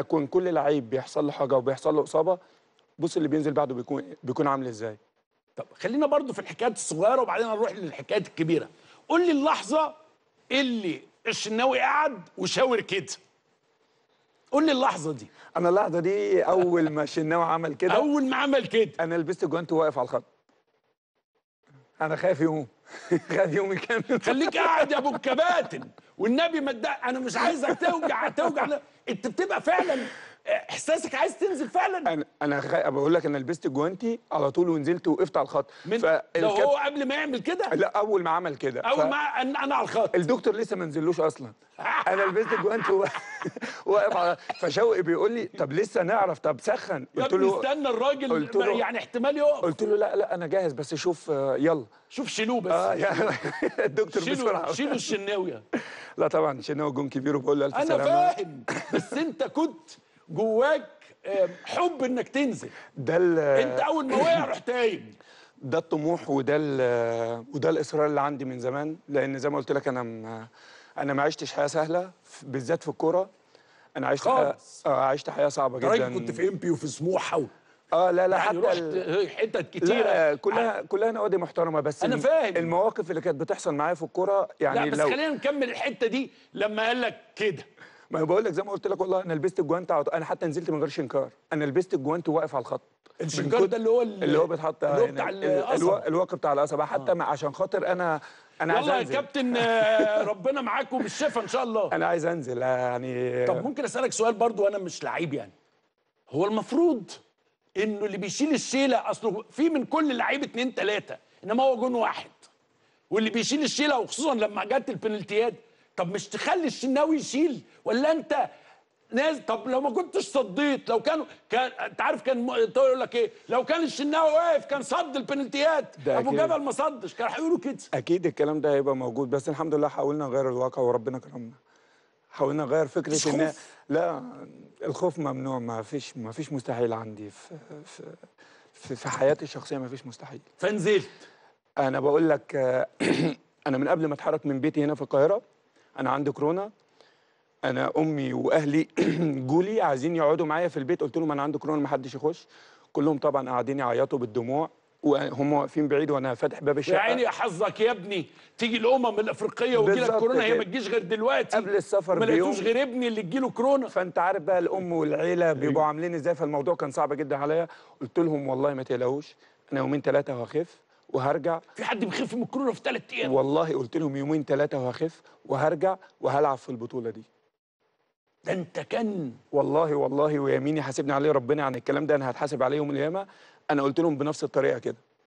يكون كل لعيب بيحصل له حاجه وبيحصل له اصابه بص اللي بينزل بعده بيكون بيكون عامل ازاي طب خلينا برضو في الحكايات الصغيره وبعدين نروح للحكايات الكبيره قول لي اللحظه اللي الشناوي قعد وشاور كده قول لي اللحظه دي انا اللحظه دي اول ما الشناوي عمل كده اول ما عمل كده انا لبست جوانت واقف على الخط انا خايف يقوم خايف يقوم يكمل خليك قاعد يا ابو الكباتن والنبي ما تد- انا مش عايزك توجع توجع لا. انت بتبقى فعلا احساسك عايز تنزل فعلا انا انا خا... بقول لك انا لبست جوانتي على طول ونزلت وقفت على الخط من فالكاب- لو هو قبل ما يعمل كده لا اول ما عمل كده اول ما انا أنا على الخط الدكتور لسه ما نزلوش اصلا انا لبست جوانتي و- واقف على فشوقي بيقول لي طب لسه نعرف طب سخن يا قلت ابني له استنى الراجل قلت له- يعني احتمال يقف قلت له لا لا انا جاهز بس شوف آه، يلا شوف شيلوه بس اه يا الدكتور شيلوا بسرعه شيلوا الشناوي لا طبعا شناوي جون كبير وبقول له الف انا سلامه فاهم بس انت كنت جواك آم، حب انك تنزل ده ال- انت اول ما وقع رحت قايم ده الطموح وده ال- وده الاصرار اللي عندي من زمان لان زي ما قلت لك انا م- انا ما عشتش حياه سهله ف- بالذات في الكوره انا عشت حياه خالص. اه عشت حياه صعبه راجل جدا كنت في امبي وفي سموحه و... اه لا لا يعني حتى رحت ال- حتت كتيره لا كلها كلها نوادي محترمه بس أنا الم- فاهم. المواقف اللي كانت بتحصل معايا في الكوره يعني لا بس لو خلينا نكمل الحته دي لما قال لك كده ما بقول لك زي ما قلت لك والله انا لبست الجوانت على طول- انا حتى نزلت من غير شنكار انا لبست الجوانت واقف على الخط من الشنكار كتر- ده اللي هو ال- اللي هو بيتحط اللي هو هنا. بتاع ال- القصبة. الوا- الواقي بتاع القصبه حتى مع عشان خاطر انا انا عايز يلا يا انزل كابتن آه، ربنا معاكم بالشفا ان شاء الله انا عايز انزل يعني طب ممكن اسالك سؤال برضو وانا مش لعيب يعني هو المفروض انه اللي بيشيل الشيله اصله في من كل لعيب اتنين تلاته انما هو جون واحد واللي بيشيل الشيله وخصوصا لما جت البنالتيات طب مش تخلي الشناوي يشيل ولا انت ناس طب لو ما كنتش صديت لو كانوا كان انت عارف كان م- يقول لك ايه لو كان الشناوي واقف كان صد البنالتيات ده ابو أكيد. جبل ما صدش كانوا هيقولوا كده اكيد الكلام ده هيبقى موجود بس الحمد لله حاولنا نغير الواقع وربنا كرمنا حاولنا نغير مفيش فكره ان خوف؟ لا الخوف ممنوع ما فيش ما فيش مستحيل عندي في في في, في حياتي الشخصيه ما فيش مستحيل فنزلت انا بقول لك آه، انا من قبل ما اتحرك من بيتي هنا في القاهره انا عندي كورونا انا امي واهلي جولي عايزين يقعدوا معايا في البيت قلت لهم انا عندي كورونا ما حدش يخش كلهم طبعا قاعدين يعيطوا بالدموع وهم واقفين بعيد وانا فاتح باب يا الشقه عيني يا حظك يا ابني تيجي الامم الافريقيه ويجي لك بالظبط كورونا هي كده. ما تجيش غير دلوقتي قبل السفر ما لقيتوش بيوم. غير ابني اللي تجيله كورونا فانت عارف بقى الام والعيله بيبقوا عاملين ازاي فالموضوع كان صعب جدا عليا قلت لهم والله ما تقلقوش انا يومين ثلاثه وهخف وهرجع في حد بيخف من الكورونا في ثلاث ايام والله قلت لهم يومين ثلاثه وهخف وهرجع وهلعب في البطوله دي ده انت كان والله والله ويميني حاسبني عليه ربنا عن الكلام ده انا هتحاسب عليه يوم القيامه انا قلت لهم بنفس الطريقه كده